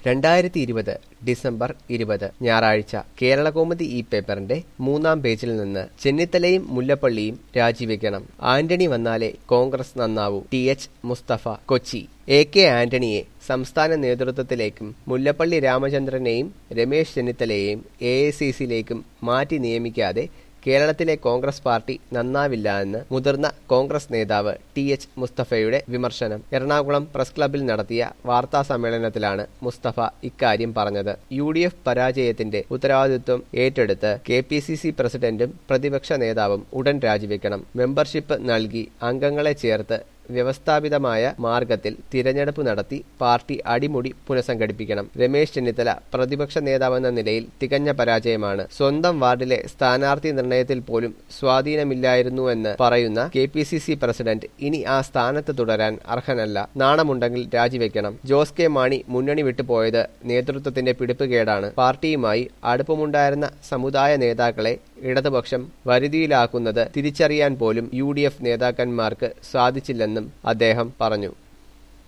രണ്ടായിരത്തി ഇരുപത് ഡിസംബർ ഇരുപത് ഞായറാഴ്ച കേരളകൗമുദി ഈ പേപ്പറിന്റെ മൂന്നാം പേജിൽ നിന്ന് ചെന്നിത്തലയും മുല്ലപ്പള്ളിയും രാജിവെക്കണം ആന്റണി വന്നാലേ കോൺഗ്രസ് നന്നാവൂ T H Mustafa Kochi A K ആന്റണിയെ സംസ്ഥാന നേതൃത്വത്തിലേക്കും മുല്ലപ്പള്ളി രാമചന്ദ്രനെയും രമേശ് ചെന്നിത്തലയെയും എ ഐ സി സിയിലേക്കും മാറ്റി നിയമിക്കാതെ കേരളത്തിലെ കോൺഗ്രസ് പാർട്ടി നന്നാവില്ല എന്ന് മുതിർന്ന കോൺഗ്രസ് നേതാവ് ടി എച്ച് മുസ്തഫയുടെ വിമർശനം എറണാകുളം പ്രസ് ക്ലബിൽ നടത്തിയ വാർത്താ സമ്മേളനത്തിലാണ് മുസ്തഫ ഇക്കാര്യം പറഞ്ഞത് യു ഡി എഫ് പരാജയത്തിന്റെ ഉത്തരവാദിത്വം ഏറ്റെടുത്ത് കെ പി സി സി പ്രസിഡന്റും പ്രതിപക്ഷ നേതാവും ഉടൻ രാജിവെക്കണം മെമ്പർഷിപ്പ് നൽകി അംഗങ്ങളെ ചേർത്ത് വ്യവസ്ഥാപിതമായ മാർഗത്തിൽ തിരഞ്ഞെടുപ്പ് നടത്തി പാർട്ടി അടിമുടി പുനഃസംഘടിപ്പിക്കണം രമേശ് ചെന്നിത്തല പ്രതിപക്ഷ നേതാവെന്ന നിലയിൽ തികഞ്ഞ പരാജയമാണ് സ്വന്തം വാർഡിലെ സ്ഥാനാർത്ഥി നിർണയത്തിൽ പോലും സ്വാധീനമില്ലായിരുന്നുവെന്ന് പറയുന്ന K P C C president ഇനി ആ സ്ഥാനത്ത് തുടരാൻ അർഹനല്ല നാണമുണ്ടെങ്കിൽ രാജിവെക്കണം ജോസ് കെ മാണി മുന്നണി വിട്ടുപോയത് നേതൃത്വത്തിന്റെ പിടിപ്പുകേടാണ് പാർട്ടിയുമായി അടുപ്പമുണ്ടായിരുന്ന സമുദായ നേതാക്കളെ ഇടതുപക്ഷം വരുതിയിലാക്കുന്നത് തിരിച്ചറിയാൻ പോലും യു നേതാക്കന്മാർക്ക് സാധിച്ചില്ലെന്നും അദ്ദേഹം പറഞ്ഞു